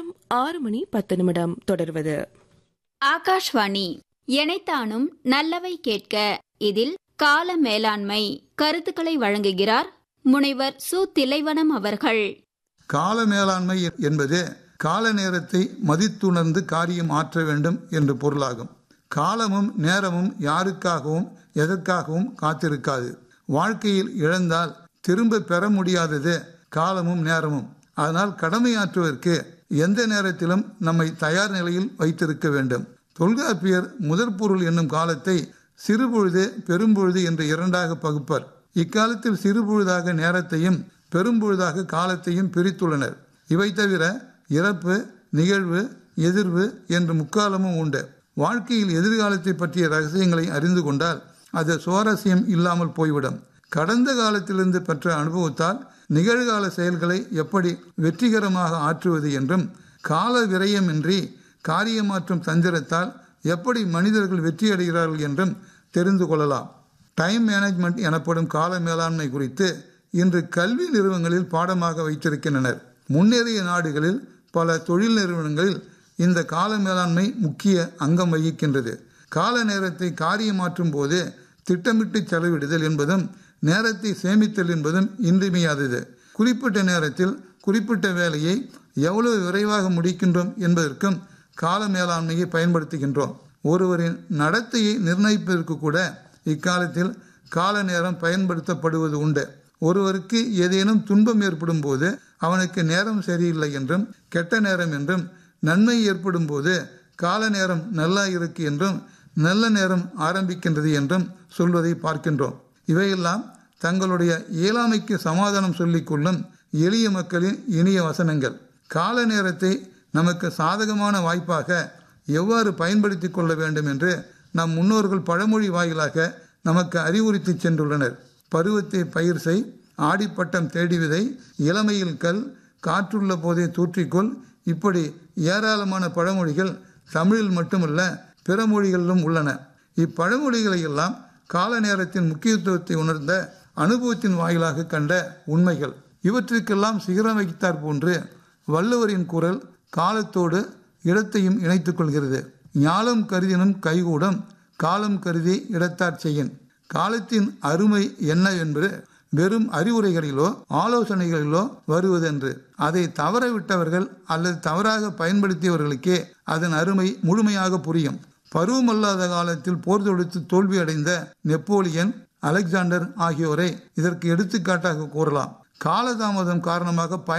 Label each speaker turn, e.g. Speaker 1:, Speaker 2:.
Speaker 1: நேரம் ஆறு மணி பத்து நிமிடம் தொடர்வது
Speaker 2: ஆகாஷ்வாணி எனைத்தானும் நல்லவை கேட்க இதில் கால மேலாண்மை கருத்துக்களை வழங்குகிறார் முனைவர் சு திலைவனம் அவர்கள்
Speaker 3: கால மேலாண்மை என்பது கால நேரத்தை மதித்துணர்ந்து காரியம் ஆற்ற வேண்டும் என்று பொருளாகும் காலமும் நேரமும் யாருக்காகவும் எதற்காகவும் காத்திருக்காது வாழ்க்கையில் இழந்தால் திரும்ப பெற முடியாதது காலமும் நேரமும் அதனால் கடமையாற்றுவதற்கு எந்த நேரத்திலும் நம்மை தயார் நிலையில் வைத்திருக்க வேண்டும் தொல்காப்பியர் முதற் பொருள் என்னும் காலத்தை சிறுபொழுது பெரும்பொழுது என்று இரண்டாக பகுப்பர் இக்காலத்தில் சிறுபொழுதாக நேரத்தையும் பெரும்பொழுதாக காலத்தையும் பிரித்துள்ளனர் இவை தவிர இறப்பு நிகழ்வு எதிர்வு என்று முக்காலமும் உண்டு வாழ்க்கையில் எதிர்காலத்தை பற்றிய ரகசியங்களை அறிந்து கொண்டால் அது சுவாரஸ்யம் இல்லாமல் போய்விடும் கடந்த காலத்திலிருந்து பெற்ற அனுபவத்தால் நிகழ்கால செயல்களை எப்படி வெற்றிகரமாக ஆற்றுவது என்றும் கால விரயமின்றி காரியமாற்றும் தந்திரத்தால் எப்படி மனிதர்கள் வெற்றியடைகிறார்கள் என்றும் தெரிந்து கொள்ளலாம் டைம் மேனேஜ்மெண்ட் எனப்படும் கால மேலாண்மை குறித்து இன்று கல்வி நிறுவனங்களில் பாடமாக வைத்திருக்கின்றனர் முன்னேறிய நாடுகளில் பல தொழில் நிறுவனங்களில் இந்த கால மேலாண்மை முக்கிய அங்கம் வகிக்கின்றது கால நேரத்தை காரியமாற்றும் போது திட்டமிட்டு செலவிடுதல் என்பதும் நேரத்தை சேமித்தல் என்பதும் இன்றியமையாதது குறிப்பிட்ட நேரத்தில் குறிப்பிட்ட வேலையை எவ்வளவு விரைவாக முடிக்கின்றோம் என்பதற்கும் கால மேலாண்மையை பயன்படுத்துகின்றோம் ஒருவரின் நடத்தையை நிர்ணயிப்பதற்கு கூட இக்காலத்தில் கால நேரம் பயன்படுத்தப்படுவது உண்டு ஒருவருக்கு ஏதேனும் துன்பம் ஏற்படும் போது அவனுக்கு நேரம் சரியில்லை என்றும் கெட்ட நேரம் என்றும் நன்மை ஏற்படும் போது கால நேரம் நல்லா இருக்கு என்றும் நல்ல நேரம் ஆரம்பிக்கின்றது என்றும் சொல்வதை பார்க்கின்றோம் இவையெல்லாம் தங்களுடைய இயலாமைக்கு சமாதானம் சொல்லிக் கொள்ளும் எளிய மக்களின் இனிய வசனங்கள் கால நேரத்தை நமக்கு சாதகமான வாய்ப்பாக எவ்வாறு பயன்படுத்தி கொள்ள வேண்டும் என்று நம் முன்னோர்கள் பழமொழி வாயிலாக நமக்கு அறிவுறுத்தி சென்றுள்ளனர் பருவத்தை பயிர் செய் ஆடிப்பட்டம் தேடி விதை இளமையில் கல் காற்றுள்ள போதே தூற்றிக்கொள் இப்படி ஏராளமான பழமொழிகள் தமிழில் மட்டுமல்ல பிற மொழிகளிலும் உள்ளன இப்பழமொழிகளை எல்லாம் கால நேரத்தின் முக்கியத்துவத்தை உணர்ந்த அனுபவத்தின் வாயிலாக கண்ட உண்மைகள் இவற்றுக்கெல்லாம் சிகரம் வைத்தார் போன்று வள்ளுவரின் குரல் காலத்தோடு இடத்தையும் இணைத்துக் கொள்கிறது ஞாலம் கருதினும் கைகூடம் காலம் கருதி இடத்தார் செய்யின் காலத்தின் அருமை என்ன என்பது வெறும் அறிவுரைகளிலோ ஆலோசனைகளிலோ வருவதென்று அதை தவற விட்டவர்கள் அல்லது தவறாக பயன்படுத்தியவர்களுக்கே அதன் அருமை முழுமையாக புரியும் பருவமல்லாத காலத்தில் போர் தொடுத்து தோல்வியடைந்த நெப்போலியன் அலெக்சாண்டர் ஆகியோரை இதற்கு எடுத்துக்காட்டாக கூறலாம் காலதாமதம் காரணமாக பயன்